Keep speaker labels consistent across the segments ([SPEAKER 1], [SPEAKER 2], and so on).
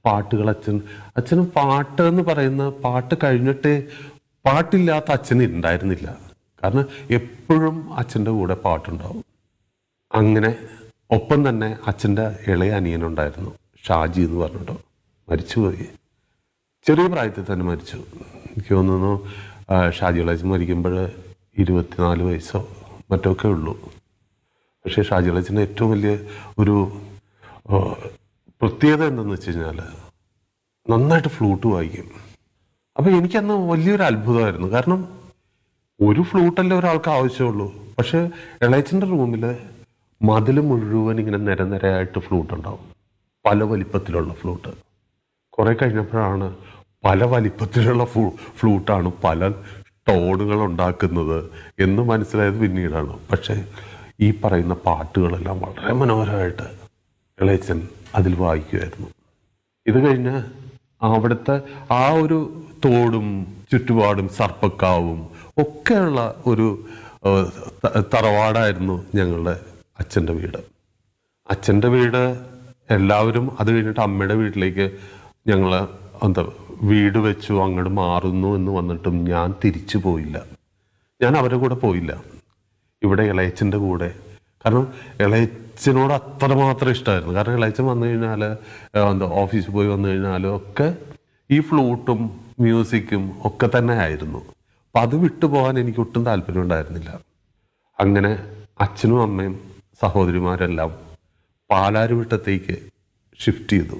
[SPEAKER 1] പാട്ടുകൾ അച്ഛൻ അച്ഛന് പാട്ട് എന്ന് പറയുന്ന പാട്ട് കഴിഞ്ഞിട്ട് പാട്ടില്ലാത്ത അച്ഛന് ഉണ്ടായിരുന്നില്ല കാരണം എപ്പോഴും അച്ഛൻ്റെ കൂടെ പാട്ടുണ്ടാവും അങ്ങനെ ഒപ്പം തന്നെ അച്ഛൻ്റെ ഇളയ അനിയനുണ്ടായിരുന്നു ഷാജി എന്ന് പറഞ്ഞിട്ടോ മരിച്ചുപോയി ചെറിയ പ്രായത്തിൽ തന്നെ മരിച്ചു എനിക്ക് തോന്നുന്നു ആ, ഷാജി ഇളയച്ചൻ മരിക്കുമ്പോൾ ഇരുപത്തിനാല് വയസ്സോ മറ്റൊക്കെ ഉള്ളൂ പക്ഷേ ഷാജി ഇളയച്ചൻ്റെ ഏറ്റവും വലിയ ഒരു ആ, പ്രത്യേകത എന്തെന്ന് വെച്ച് കഴിഞ്ഞാൽ നന്നായിട്ട് ഫ്ലൂട്ട് വായിക്കും അപ്പോൾ എനിക്കന്ന് വലിയൊരു അത്ഭുതമായിരുന്നു കാരണം ഒരു ഫ്ലൂട്ടല്ലേ ഒരാൾക്ക് ആവശ്യമുള്ളൂ പക്ഷേ ഇളയച്ചൻ്റെ റൂമിൽ മതിൽ മുഴുവൻ ഇങ്ങനെ നിരനിരയായിട്ട് ഫ്ലൂട്ട് ഉണ്ടാവും പല വലിപ്പത്തിലുള്ള ഫ്ലൂട്ട് കുറെ കഴിഞ്ഞപ്പോഴാണ് പല വലിപ്പത്തിലുള്ള ഫ്ലൂ ഫ്ലൂട്ടാണ് പല ടോണുകൾ ഉണ്ടാക്കുന്നത് എന്ന് മനസ്സിലായത് പിന്നീടാണ് പക്ഷേ ഈ പറയുന്ന പാട്ടുകളെല്ലാം വളരെ മനോഹരമായിട്ട് ഇളയച്ചൻ അതിൽ വായിക്കുമായിരുന്നു ഇത് കഴിഞ്ഞ് അവിടുത്തെ ആ ഒരു തോടും ചുറ്റുപാടും സർപ്പക്കാവും ഒക്കെയുള്ള ഒരു ഏഹ്, ത- തറവാടായിരുന്നു ഞങ്ങളുടെ അച്ഛൻ്റെ വീട് അച്ഛൻ്റെ വീട് എല്ലാവരും അത് കഴിഞ്ഞിട്ട് അമ്മയുടെ വീട്ടിലേക്ക് ഞങ്ങൾ എന്താ വീട് വെച്ചു അങ്ങോട്ട് മാറുന്നു എന്ന് വന്നിട്ടും ഞാൻ തിരിച്ചു പോയില്ല ഞാൻ അവരുടെ കൂടെ പോയില്ല ഇവിടെ ഇളയച്ചൻ്റെ കൂടെ കാരണം ഇളയച്ചനോട് അത്രമാത്രം ഇഷ്ടമായിരുന്നു കാരണം ഇളയച്ചൻ വന്നു കഴിഞ്ഞാൽ എന്താ ഓഫീസിൽ പോയി വന്നു കഴിഞ്ഞാലും ഒക്കെ ഈ ഫ്ലൂട്ടും മ്യൂസിക്കും ഒക്കെ തന്നെ ആയിരുന്നു അപ്പം അത് വിട്ടു പോകാൻ എനിക്ക് ഒട്ടും താല്പര്യം ഉണ്ടായിരുന്നില്ല അങ്ങനെ അച്ഛനും അമ്മയും സഹോദരിമാരെല്ലാം പാലാരിവട്ടത്തേക്ക് ഷിഫ്റ്റ് ചെയ്തു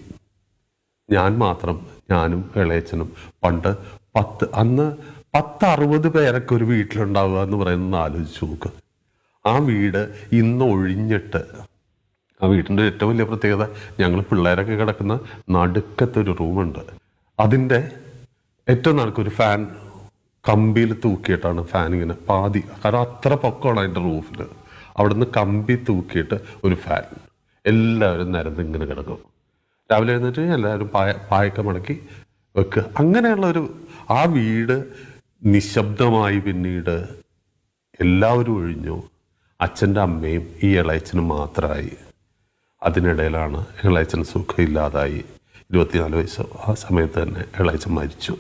[SPEAKER 1] ഞാൻ മാത്രം ഞാനും ഇളയച്ചനും പണ്ട് പത്ത് അന്ന് പത്ത് അറുപത് പേരൊക്കെ ഒരു വീട്ടിലുണ്ടാവുക എന്ന് പറയുന്നത് ആലോചിച്ച് നോക്ക് ആ വീട് ഇന്ന് ഒഴിഞ്ഞിട്ട് ആ വീട്ടിൻ്റെ ഏറ്റവും വലിയ പ്രത്യേകത ഞങ്ങൾ പിള്ളേരൊക്കെ കിടക്കുന്ന നടുക്കത്തെ ഒരു റൂമുണ്ട് അതിൻ്റെ ഏറ്റവും നടുക്കൊരു ഫാൻ കമ്പിയിൽ തൂക്കിയിട്ടാണ് ഫാൻ ഇങ്ങനെ പാതി കാരണം അത്ര പൊക്കമാണ് അതിൻ്റെ റൂഫിൽ അവിടുന്ന് കമ്പി തൂക്കിയിട്ട് ഒരു ഫാൻ എല്ലാവരും നിരന്ന് ഇങ്ങനെ കിടക്കും രാവിലെ എഴുന്നേറ്റ് എല്ലാവരും പായ പായൊക്കെ മടക്കി വെക്കുക അങ്ങനെയുള്ള ഒരു ആ വീട് നിശബ്ദമായി പിന്നീട് എല്ലാവരും ഒഴിഞ്ഞു അച്ഛൻ്റെ അമ്മയും ഈ ഇളയച്ചനും മാത്രമായി അതിനിടയിലാണ് ഇളയച്ചൻ സുഖമില്ലാതായി ഇരുപത്തിനാല് വയസ്സ് ആ സമയത്ത് തന്നെ ഇളയച്ചൻ മരിച്ചു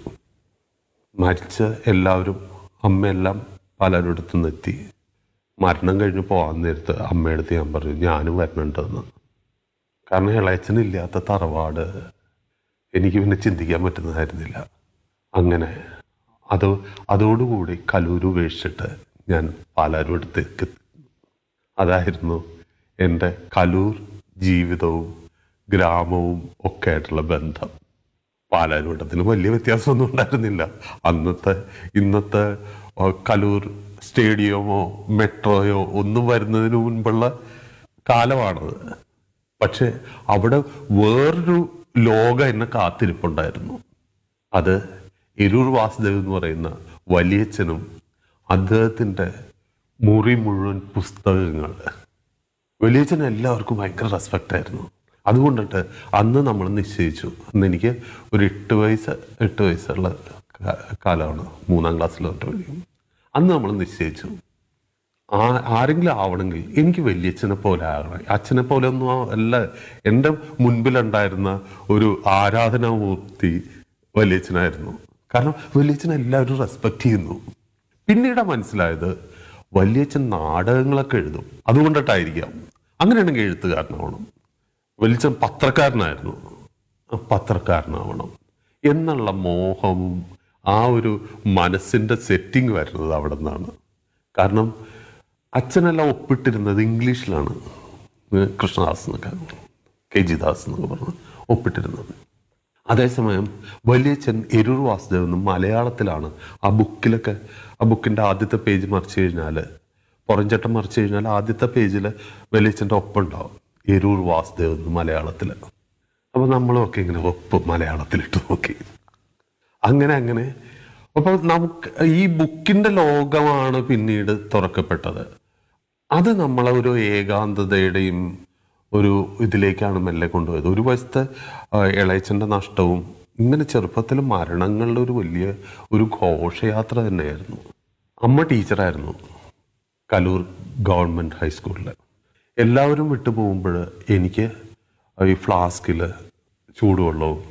[SPEAKER 1] മരിച്ച് എല്ലാവരും അമ്മയെല്ലാം പലരിടത്തു നിന്നെത്തി മരണം കഴിഞ്ഞ് പോകാൻ നേരത്ത് അമ്മയടുത്ത് ഞാൻ പറഞ്ഞു ഞാനും വരണുണ്ടെന്ന് കാരണം ഇളയച്ചനില്ലാത്ത തറവാട് എനിക്ക് പിന്നെ ചിന്തിക്കാൻ പറ്റുന്നതായിരുന്നില്ല അങ്ങനെ അത് അതോടുകൂടി കലൂർ ഉപേക്ഷിച്ചിട്ട് ഞാൻ പാലാരൂടത്തേക്ക് അതായിരുന്നു എൻ്റെ കലൂർ ജീവിതവും ഗ്രാമവും ഒക്കെ ആയിട്ടുള്ള ബന്ധം പാലാരൂട്ടത്തിന് വലിയ വ്യത്യാസമൊന്നും ഉണ്ടായിരുന്നില്ല അന്നത്തെ ഇന്നത്തെ ആ, കലൂർ സ്റ്റേഡിയമോ മെട്രോയോ ഒന്നും വരുന്നതിന് മുൻപുള്ള കാലമാണത് പക്ഷെ അവിടെ വേറൊരു ലോകം എന്നെ കാത്തിരിപ്പുണ്ടായിരുന്നു അത് എരൂർ വാസുദേവ് എന്ന് പറയുന്ന വലിയച്ഛനും അദ്ദേഹത്തിൻ്റെ മുറി മുഴുവൻ പുസ്തകങ്ങൾ വലിയച്ഛന് എല്ലാവർക്കും ഭയങ്കര റെസ്പെക്റ്റ് ആയിരുന്നു അതുകൊണ്ടിട്ട് അന്ന് നമ്മൾ നിശ്ചയിച്ചു അന്ന് എനിക്ക് ഒരു എട്ട് വയസ്സ് എട്ട് വയസ്സുള്ള കാ- കാലമാണ് മൂന്നാം ക്ലാസ്സിൽ തൊട്ട് പഠിക്കും അന്ന് നമ്മൾ നിശ്ചയിച്ചു ആ ആരെങ്കിലും ആവണമെങ്കിൽ എനിക്ക് വലിയച്ഛനെ പോലെ ആകണം അച്ഛനെ പോലെ ഒന്നും അല്ല എൻ്റെ മുൻപിലുണ്ടായിരുന്ന ഒരു ആരാധനാമൂർത്തി വലിയച്ഛനായിരുന്നു കാരണം വലിയച്ഛനെ എല്ലാവരും റെസ്പെക്റ്റ് ചെയ്യുന്നു പിന്നീട് മനസ്സിലായത് വലിയച്ഛൻ നാടകങ്ങളൊക്കെ എഴുതും അതുകൊണ്ടിട്ടായിരിക്കാം അങ്ങനെയാണെങ്കിൽ എഴുത്തുകാരനാവണം വലിയച്ഛൻ പത്രക്കാരനായിരുന്നു ആ, പത്രക്കാരനാവണം എന്നുള്ള മോഹവും ആ ഒരു മനസ്സിൻ്റെ സെറ്റിംഗ് വരുന്നത് അവിടെ നിന്നാണ് കാരണം അച്ഛനെല്ലാം ഒപ്പിട്ടിരുന്നത് ഇംഗ്ലീഷിലാണ് ഏ, കൃഷ്ണദാസ് എന്നൊക്കെ കെ ജി ദാസ് എന്നൊക്കെ പറഞ്ഞ് ഒപ്പിട്ടിരുന്നത് അതേസമയം വലിയച്ഛൻ എരൂർ വാസുദേവ് എന്നും മലയാളത്തിലാണ് ആ ബുക്കിലൊക്കെ ആ ബുക്കിൻ്റെ ആദ്യത്തെ പേജ് മറിച്ച് കഴിഞ്ഞാൽ പുറംചട്ടം മറിച്ച് കഴിഞ്ഞാൽ ആദ്യത്തെ പേജിൽ വലിയച്ഛൻ്റെ ഒപ്പം ഉണ്ടാവും എരൂർ വാസുദേവ് എന്ന് മലയാളത്തിൽ അപ്പോൾ നമ്മളൊക്കെ ഇങ്ങനെ ഒപ്പ് മലയാളത്തിലിട്ട് നോക്കി അങ്ങനെ അങ്ങനെ അപ്പോൾ നമുക്ക് ഈ ബുക്കിൻ്റെ ലോകമാണ് പിന്നീട് തുറക്കപ്പെട്ടത് അത് നമ്മളെ ഒരു ഏകാന്തതയുടെയും ഒരു ഇതിലേക്കാണ് മെല്ലെ കൊണ്ടുപോയത് ഒരു വശത്തെ ആ, ഇളയച്ചൻ്റെ നഷ്ടവും ഇങ്ങനെ ചെറുപ്പത്തിൽ മരണങ്ങളുടെ ഒരു വലിയ ഒരു ഘോഷയാത്ര തന്നെയായിരുന്നു അമ്മ ടീച്ചറായിരുന്നു കലൂർ ഗവൺമെൻറ് ഹൈസ്കൂളിൽ എല്ലാവരും വിട്ടു പോകുമ്പോൾ എനിക്ക് ഈ ഫ്ലാസ്കിൽ ചൂടുവെള്ളവും